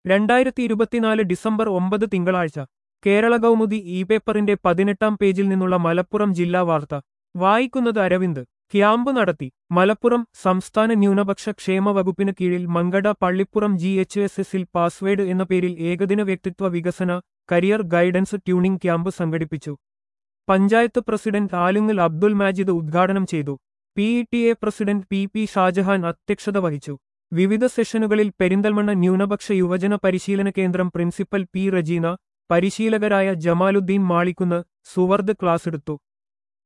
രണ്ടായിരത്തി ഇരുപത്തിനാല് ഡിസംബർ ഒമ്പത് തിങ്കളാഴ്ച കേരള കൗമുദി ഇ പേപ്പറിന്റെ പതിനെട്ടാം പേജിൽ നിന്നുള്ള മലപ്പുറം ജില്ലാ വാർത്ത വായിക്കുന്നത് അരവിന്ദ് ക്യാമ്പ് നടത്തി മലപ്പുറം സംസ്ഥാന ന്യൂനപക്ഷ ക്ഷേമ വകുപ്പിന് കീഴിൽ Mankada Pallippuram G H S എസിൽ പാസ്വേഡ് എന്ന പേരിൽ ഏകദിന വ്യക്തിത്വ വികസന കരിയർ ഗൈഡൻസ് ട്യൂണിംഗ് ക്യാമ്പ് സംഘടിപ്പിച്ചു പഞ്ചായത്ത് പ്രസിഡന്റ് ആലുങ്ങൽ അബ്ദുൽ മാജിദ് ഉദ്ഘാടനം ചെയ്തു P E T A president P P Shajahan അധ്യക്ഷത വഹിച്ചു വിവിധ സെഷനുകളിൽ പെരിന്തൽമണ്ണ ന്യൂനപക്ഷ യുവജന പരിശീലന കേന്ദ്രം പ്രിൻസിപ്പൽ പി റജീന പരിശീലകരായ ജമാലുദ്ദീൻ മാളിക്കുന്ന് സുവർദ് ക്ലാസെടുത്തു